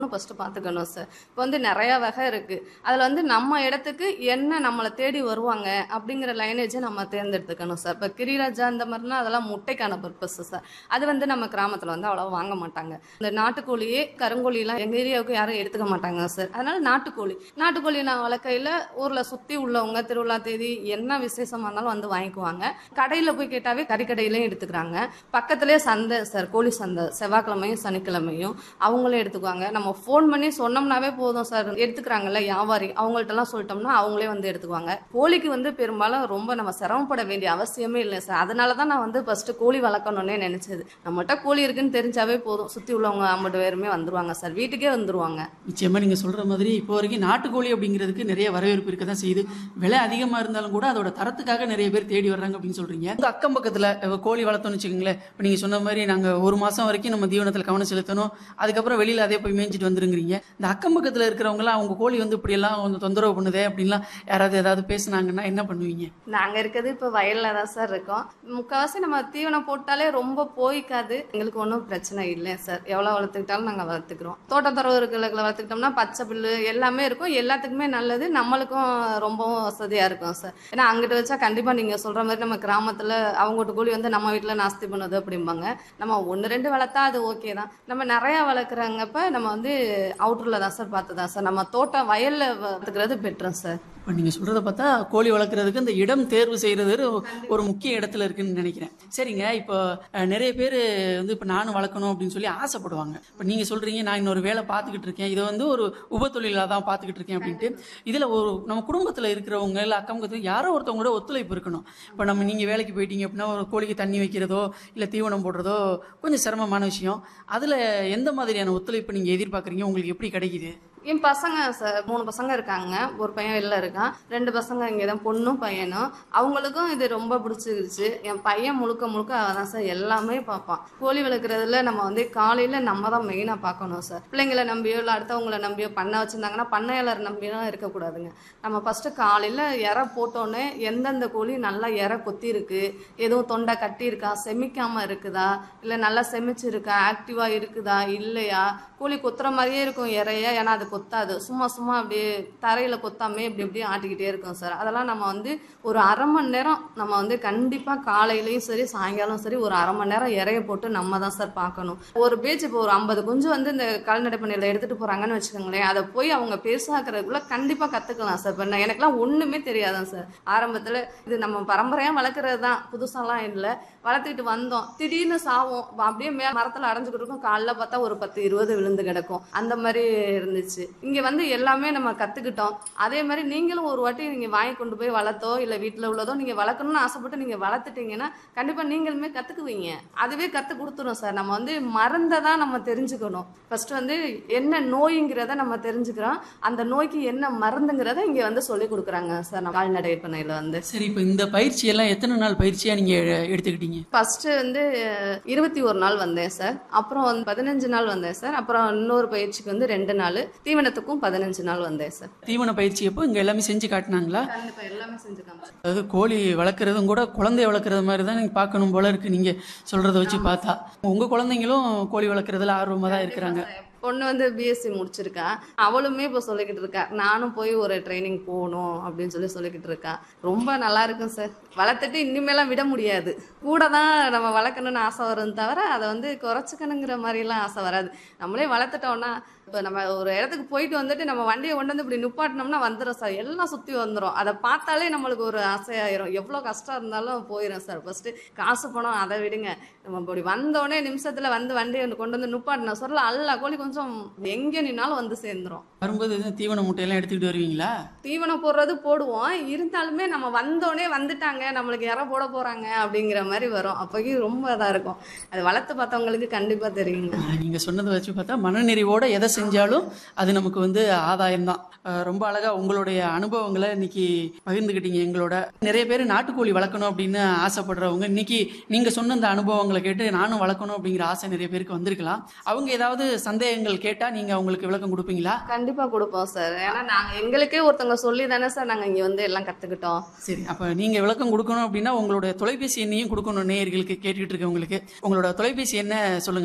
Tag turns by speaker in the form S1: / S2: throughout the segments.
S1: first பார்த்துக்கணும் sir இப்போ வந்து நிறைய வகை இருக்கு அதில் வந்து நம்ம இடத்துக்கு என்ன நம்மளை தேடி வருவாங்க அப்படிங்கிற லைனேஜை நம்ம தேர்ந்தெடுத்துக்கணும் சார் இப்போ கிரிராஜா இந்த மாதிரினா அதெல்லாம் முட்டைக்கான பர்பஸ் சார் அது வந்து நம்ம கிராமத்தில் வந்து அவ்வளோ வாங்க மாட்டாங்க இந்த நாட்டுக்கோழியே கருங்கோழிலாம் எங்கள் ஏரியாவுக்கு யாரும் எடுத்துக்க மாட்டாங்க சார் அதனால நாட்டுக்கோழி நாட்டுக்கோழி நான் வளர்க்கையில் ஊரில் சுற்றி உள்ளவங்க திருவிழா தேதி என்ன விசேஷமா இருந்தாலும் வந்து வாங்கிக்குவாங்க கடையில் போய் கேட்டாவே கறிக்கடையிலையும் எடுத்துக்கிறாங்க பக்கத்துலேயே சந்தை சார் கோழி சந்தை செவ்வாய்க்கிழமையும் சனிக்கிழமையும் அவங்களும் எடுத்துக்குவாங்க நம்ம ஃபோன் பண்ணி சொன்னோம்னாவே போதும் சார் எடுத்துக்கிறாங்கல்ல வியாபாரி அவங்கள்ட்டலாம் சொல்லிட்டோம்னா அவங்களே வந்து எடுத்துக்குவாங்க கோழிக்கு வந்து பெரும்பாலும் ரொம்ப நம்ம சிரமப்பட வேண்டிய அவசியமே இல்லை சார் அதனால தான் நான் வந்து ஃபர்ஸ்ட் கோழி வளர்க்கணும்னே நினைச்சது நம்மகிட்ட கோழி இருக்குன்னு தெரிஞ்சாவே போதும் சுற்றி உள்ளவங்க ஐம்பது பேருமே வந்துருவாங்க சார் வீட்டுக்கே வந்துருவாங்க
S2: நிச்சயமா நீங்க சொல்ற மாதிரி இப்போ வரைக்கும் நாட்டுக்கோழி அப்படிங்கிறதுக்கு நிறைய வரவேற்பு இருக்க தான் செய்யுது விலை அதிகமா இருந்தாலும் கூட அதோட தரத்துக்காக நிறைய பேர் தேடி வர்றாங்க அப்படின்னு சொல்றீங்க உங்க அக்கம் பக்கத்துல இப்ப கோழி வளர்த்தோம்னு வச்சுக்கோங்களேன் இப்போ நீங்க சொன்ன மாதிரி நாங்க ஒரு மாசம் வரைக்கும் நம்ம தீவனத்தில் கவனம் செலுத்தணும் அதுக்கப்புறம் வெளியில அதே போய் மேய்ஞ்சிட்டு வந்துருங்கிறீங்க இந்த அக்கம் பக்கத்துல இருக்கிறவங்களாம் அவங்க கோழி வந்து இப்படி எல்லாம் கொஞ்சம் தொந்தரவு பண்ணுதே அப்படின்லாம் யாராவது ஏதாவது பேசுனாங்கன்னா என்ன பண்ணுவீங்க
S1: நாங்க இருக்கிறது இப்ப வயல்ல தான் சார் இருக்கோம் முக்கால்வாசி நம்ம தீவனம் போட்டாலே ரொம்ப போய்க்காது எங்களுக்கு ஒன்றும் பிரச்சனை இல்லை சார் எவ்வளவு வளர்த்துக்கிட்டாலும் நாங்க வளர்த்துக்கிறோம் தோட்டத்துறவு இருக்கிற வளர்த்துக்கிட்டோம்னா பச்சை புல்லு எல்லாமே இருக்கும் எல்லாத்துக்குமே நல்லது நம்மளுக்கும் ரொம்பவும் வசதியா இருக்கும் சார் ஏன்னா அங்கிட்ட வச்சா கண்டிப்பா நீங்க சொல்ற மாதிரி நம்ம கிராமத்துல அவங்ககிட்ட கூலி வந்து நம்ம வீட்டுல நாஸ்தி பண்ணுது அப்படிம்பாங்க நம்ம ஒன்று ரெண்டு வளர்த்தா அது ஓகே தான் நம்ம நிறைய வளர்க்குறாங்கப்ப நம்ம வந்து அவுட்டர்ல தான் சார் பார்த்து தான் சார் நம்ம தோட்டம் வயல்ல வளர்த்துக்கிறது பெட்டரும் சார்
S2: இப்போ நீங்க சொல்றத பார்த்தா கோழி வளர்க்குறதுக்கு இந்த இடம் தேர்வு செய்யறது ஒரு- ஒரு முக்கிய இடத்துல இருக்குன்னு நினைக்கிறேன் சரிங்க இப்போ அஹ், நிறைய பேர் வந்து இப்போ நானும் வளர்க்கணும் அப்படின்னு சொல்லி ஆசைப்படுவாங்க இப்போ நீங்க சொல்றீங்க நான் இன்னொரு வேலை பார்த்துக்கிட்டு இருக்கேன் இதை வந்து ஒரு உபத்தொழிலாக தான் பார்த்துக்கிட்டு இருக்கேன் அப்படின்ட்டு இதுல ஒரு நம்ம குடும்பத்துல இருக்கிறவங்க இல்லை அக்கம் பக்கத்துல யாரோ ஒருத்தவங்களோட ஒத்துழைப்பு இருக்கணும் இப்போ நம்ம நீங்க வேலைக்கு போயிட்டீங்க அப்படின்னா ஒரு கோழிக்கு தண்ணி வைக்கிறதோ இல்லை தீவனம் போடுறதோ கொஞ்சம் சிரமமான விஷயம் அதுல எந்த மாதிரியான ஒத்துழைப்பு நீங்க எதிர்பார்க்குறீங்க உங்களுக்கு எப்படி கிடைக்குது
S1: என் பசங்க சார் மூணு பசங்க இருக்காங்க ஒரு பையன் வெளில இருக்கான் ரெண்டு பசங்க இங்கே தான் பொண்ணும் பையனும் அவங்களுக்கும் இது ரொம்ப பிடிச்சிருச்சு என் பையன் முழுக்க முழுக்க அவன் தான் சார் எல்லாமே பார்ப்பான் கோழி வளர்க்குறதுல நம்ம வந்து காலையில் நம்ம தான் மெயினாக பார்க்கணும் சார் பிள்ளைங்களை நம்பியோ இல்லை அடுத்தவங்கள நம்பியோ பண்ண வச்சுருந்தாங்கன்னா பண்ணையாளர் நம்பியெல்லாம் இருக்கக்கூடாதுங்க நம்ம ஃபஸ்ட்டு காலையில் இற போட்டோன்னே எந்தெந்த கோழி நல்லா இற கொத்தி இருக்கு எதுவும் தொண்டை கட்டி இருக்கா செமிக்காமல் இருக்குதா இல்லை நல்லா செமிச்சு இருக்கா ஆக்டிவாக இருக்குதா இல்லையா கோழி கொத்துற மாதிரியே இருக்கும் இறைய ஏன்னா அது கொத்தாது சும்மா சும்மா அப்படியே தரையில் கொத்தாமே இப்படி இப்படி ஆட்டிக்கிட்டே இருக்கும் சார் அதெல்லாம் நம்ம வந்து ஒரு அரை மணி நேரம் நம்ம வந்து கண்டிப்பாக காலையிலையும் சரி சாயங்காலம் சரி ஒரு அரை மணி நேரம் இறைய போட்டு நம்ம தான் சார் பார்க்கணும் ஒரு பேஜ் இப்போ ஒரு ஐம்பது குஞ்சு வந்து இந்த கால்நடை பண்ணையில் எடுத்துகிட்டு போகிறாங்கன்னு வச்சுக்கோங்களேன் அதை போய் அவங்க பெருசாக்குறதுக்குள்ள கண்டிப்பாக கற்றுக்கலாம் சார் இப்போ நான் எனக்குலாம் ஒன்றுமே தெரியாதான் சார் ஆரம்பத்தில் இது நம்ம பரம்பரையாக வளர்க்குறது தான் புதுசாலாம் இல்லை வளர்த்துக்கிட்டு வந்தோம் திடீர்னு சாவும் அப்படியே மே மரத்தில் அடைஞ்சுக்கிட்டு இருக்கும் காலைல பார்த்தா ஒரு பத்து இருபது விழுந்து கிடக்கும் அந்த மாதிரி இருந்துச்சு இங்கே வந்து எல்லாமே நம்ம கற்றுக்கிட்டோம் அதே மாதிரி நீங்களும் ஒரு வாட்டி நீங்கள் வாங்கி கொண்டு போய் வளர்த்தோ இல்லை வீட்டில் உள்ளதோ நீங்கள் வளர்க்கணும்னு ஆசைப்பட்டு நீங்கள் வளர்த்துட்டீங்கன்னா கண்டிப்பாக நீங்களுமே கற்றுக்குவீங்க அதுவே கற்றுக் கொடுத்துரும் சார் நம்ம வந்து மருந்தை தான் நம்ம தெரிஞ்சுக்கணும் ஃபர்ஸ்ட் வந்து என்ன நோய்ங்கிறத நம்ம தெரிஞ்சுக்கிறோம் அந்த நோய்க்கு என்ன மருந்துங்கிறத இங்கே வந்து சொல்லி கொடுக்குறாங்க சார் நம்ம கால்நடை பண்ணையில் வந்து
S2: சரி இப்போ இந்த பயிற்சி எல்லாம் எத்தனை நாள் பயிற்சியா நீங்க எடுத்துக்கிட்டீங்க
S1: ஃபர்ஸ்ட் வந்து இருபத்தி ஒரு நாள் வந்தேன் சார் அப்புறம் வந்து பதினஞ்சு நாள் வந்தேன் சார் அப்புறம் இன்னொரு பயிற்சிக்கு வந்து ரெண்டு நாள் தீவனத்துக்கும் பதினஞ்சு நாள் வந்தேன் சார்
S2: தீவன பயிற்சி அப்போ இங்க எல்லாமே செஞ்சு காட்டினாங்களா
S1: கண்டிப்பா எல்லாமே செஞ்சு காமிச்சேன்
S2: அதாவது கோழி வளர்க்குறதும் கூட குழந்தைய வளர்க்குறது மாதிரி தான் நீங்க பார்க்கணும் போல இருக்கு நீங்க சொல்றத வச்சு பார்த்தா உங்க குழந்தைங்களும் கோழி வளர்க்குறதுல ஆர்வமா தான் இருக்கிறாங்க
S1: பொண்ணு வந்து பிஎஸ்சி முடிச்சிருக்கா அவளுமே இப்போ சொல்லிக்கிட்டு இருக்கா நானும் போய் ஒரு ட்ரைனிங் போகணும் அப்படின்னு சொல்லி சொல்லிக்கிட்டு இருக்கா ரொம்ப நல்லா இருக்கும் சார் வளர்த்துட்டு இனிமேலாம் விட முடியாது கூட தான் நம்ம வளர்க்கணும்னு ஆசை வரும் தவிர அதை வந்து குறைச்சிக்கணுங்கிற மாதிரிலாம் ஆசை வராது நம்மளே வளர்த்துட்டோம்னா இப்போ நம்ம ஒரு இடத்துக்கு போயிட்டு வந்துட்டு நம்ம வண்டியை கொண்டு வந்து இப்படி நிப்பாட்டினோம்னா வந்துடும் சார் எல்லாம் சுற்றி வந்துடும் அதை பார்த்தாலே நம்மளுக்கு ஒரு ஆசையாயிரும் எவ்வளோ கஷ்டம் இருந்தாலும் போயிடும் சார் ஃபஸ்ட்டு காசு பணம் அதை விடுங்க நம்ம இப்படி வந்தோடனே நிமிஷத்தில் வந்து வண்டியை கொண்டு வந்து நிப்பாட்டின சொல்ல அல்ல கோழி கொஞ்சம் எங்கே நின்னாலும் வந்து சேர்ந்துரும்
S2: வரும்போது எதுவும் தீவன முட்டையெல்லாம் எடுத்துக்கிட்டு வருவீங்களா
S1: தீவனம் போடுறது போடுவோம் இருந்தாலுமே நம்ம வந்தோடனே வந்துட்டாங்க நம்மளுக்கு இற போட போகிறாங்க அப்படிங்கிற மாதிரி வரும் அப்போக்கி ரொம்ப இதாக இருக்கும் அது வளர்த்து பார்த்தவங்களுக்கு கண்டிப்பாக தெரியுங்க
S2: ஆஹ் நீங்க சொன்னதை வச்சு பார்த்தா மனநிறைவோட எதை செஞ்சாலும் அது நமக்கு வந்து ஆதாயம் தான் ரொம்ப அழகா உங்களுடைய அனுபவங்களை இன்னைக்கு பகிர்ந்துக்கிட்டீங்க எங்களோட நிறைய பேர் நாட்டுக்கோழி வளர்க்கணும் அப்படின்னு ஆசைப்படுறவங்க இன்னைக்கு நீங்க சொன்ன அந்த அனுபவங்களை கேட்டு நானும் வளர்க்கணும் அப்படிங்கிற ஆசை நிறைய பேருக்கு வந்திருக்கலாம் அவங்க ஏதாவது சந்தேகங்கள் கேட்டா நீங்க அவங்களுக்கு விளக்கம் கொடுப்பீங்களா
S1: கண்டிப்பாக கொடுப்போம் சார் ஏன்னா நாங்கள் எங்களுக்கே ஒருத்தவங்க சொல்லி தானே சார் நாங்கள் இங்கே வந்து எல்லாம் கற்றுக்கிட்டோம்
S2: சரி அப்ப நீங்க விளக்கம் கொடுக்கணும் அப்படின்னா உங்களுடைய தொலைபேசி எண்ணையும் கொடுக்கணும் நேயர்களுக்கு கேட்டுக்கிட்டு இருக்கவங்களுக்கு உங்களோட தொலைபேசி என்ன சொல்லுங்களேன்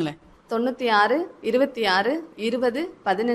S1: தொண்ணூற்றி ஆறு இருபத்தி ஆறு இருபது பதினஞ்சு